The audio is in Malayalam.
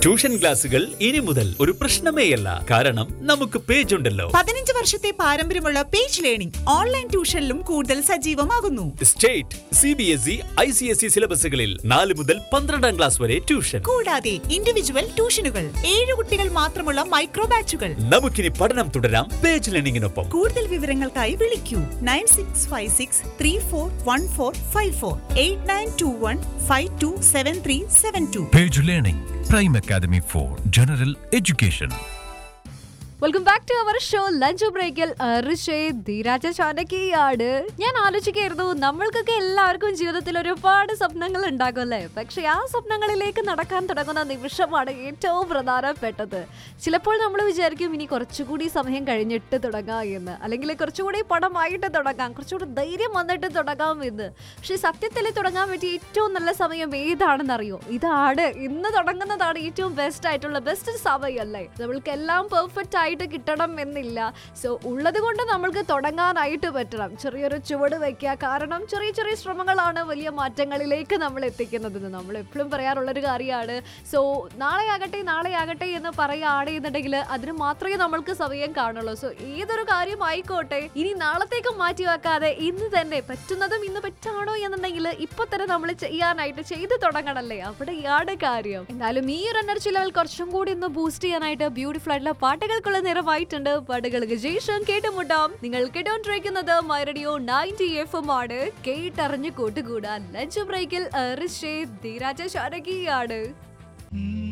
ട്യൂഷൻ ക്ലാസുകൾ ഇനി മുതൽ ഒരു പ്രശ്നമേയല്ല കാരണം നമുക്ക് പേജ് ഉണ്ടല്ലോ പതിനഞ്ച് വർഷത്തെ പാരമ്പര്യമുള്ള പേജ് ലേണിംഗ് ഓൺലൈൻ ട്യൂഷനിലും കൂടുതൽ സജീവമാകുന്നു state C B S E I C S E സിലബസുകളിൽ നാല് മുതൽ പന്ത്രണ്ടാം ക്ലാസ് വരെ ട്യൂഷൻ കൂടാതെ ഇൻഡിവിജ്വൽ ട്യൂഷനുകൾ ഏഴ് കുട്ടികൾ മാത്രമുള്ള മൈക്രോ ബാച്ചുകൾ നമുക്കിനി പഠനം തുടരാം പേജ് ലേണിംഗിനൊപ്പം കൂടുതൽ വിവരങ്ങൾക്കായി വിളിക്കൂ nine six five six three four one four five four eight nine two one five two seven three seven two Page Learning, Prime Academy for General Education. Welcome back to our show lunch ബ്രേക്കിൽ ധീരാജ ചാനകിയാണ് ഞാൻ ആലോചിക്കായിരുന്നു നമ്മൾക്കൊക്കെ എല്ലാവർക്കും ജീവിതത്തിൽ ഒരുപാട് സ്വപ്നങ്ങൾ ഉണ്ടാകുമല്ലേ പക്ഷെ ആ സ്വപ്നങ്ങളിലേക്ക് നടക്കാൻ തുടങ്ങുന്ന നിമിഷമാണ് ഏറ്റവും പ്രധാനപ്പെട്ടത് ചിലപ്പോൾ നമ്മൾ വിചാരിക്കും ഇനി കുറച്ചുകൂടി സമയം കഴിഞ്ഞിട്ട് തുടങ്ങാം എന്ന് അല്ലെങ്കിൽ കുറച്ചുകൂടി പണമായിട്ട് തുടങ്ങാം കുറച്ചുകൂടി ധൈര്യം വന്നിട്ട് തുടങ്ങാം എന്ന് പക്ഷെ സത്യത്തിൽ തുടങ്ങാൻ പറ്റിയ ഏറ്റവും നല്ല സമയം ഏതാണെന്ന് അറിയോ ഇതാണ് ഇന്ന് തുടങ്ങുന്നതാണ് ഏറ്റവും ബെസ്റ്റ് ആയിട്ടുള്ള ബെസ്റ്റ് സമയമല്ലേ നമ്മൾക്ക് എല്ലാം പെർഫെക്റ്റ് ആയിട്ട് കിട്ടണം എന്നില്ല സോ ഉള്ളത് കൊണ്ട് നമ്മൾക്ക് തുടങ്ങാനായിട്ട് പറ്റണം ചെറിയൊരു ചുവട് വയ്ക്കുക കാരണം ചെറിയ ചെറിയ ശ്രമങ്ങളാണ് വലിയ മാറ്റങ്ങളിലേക്ക് നമ്മൾ എത്തിക്കുന്നതെന്ന് നമ്മൾ എപ്പോഴും പറയാറുള്ളൊരു കാര്യമാണ് സോ നാളെ ആകട്ടെ നാളെ ആകട്ടെ എന്ന് പറയുകയാണ് എന്നുണ്ടെങ്കിൽ അതിന് മാത്രമേ നമ്മൾക്ക് സമയം കാണുള്ളൂ സോ ഏതൊരു കാര്യം ആയിക്കോട്ടെ ഇനി നാളത്തേക്ക് മാറ്റി വെക്കാതെ ഇന്ന് തന്നെ പറ്റുന്നതും ഇന്ന് പറ്റാണോ എന്നുണ്ടെങ്കിൽ ഇപ്പൊ തന്നെ നമ്മൾ ചെയ്യാനായിട്ട് ചെയ്തു തുടങ്ങണല്ലേ അവിടെയാണ് കാര്യം എന്നാലും ഈ ഒരു എനർജി ലെവൽ കുറച്ചും കൂടി ഒന്ന് ബൂസ്റ്റ് ചെയ്യാനായിട്ട് ബ്യൂട്ടിഫുൾ ആയിട്ടുള്ള പാട്ടുകൾക്കുള്ള നിറമായിട്ടുണ്ട് പാട്ടുകൾക്ക് ശേഷം കേട്ടുമുട്ടാം നിങ്ങൾ കേട്ടോണ്ടിരിക്കുന്നത് മൈറഡിയോ നയൻറ്റി എഫ് എം ആണ് കേട്ടറിഞ്ഞ് കൂട്ടുകൂടാൻ ലഞ്ച് ബ്രേക്കിൽ ഋഷേ ധീരാജ ശാരകിയാണ്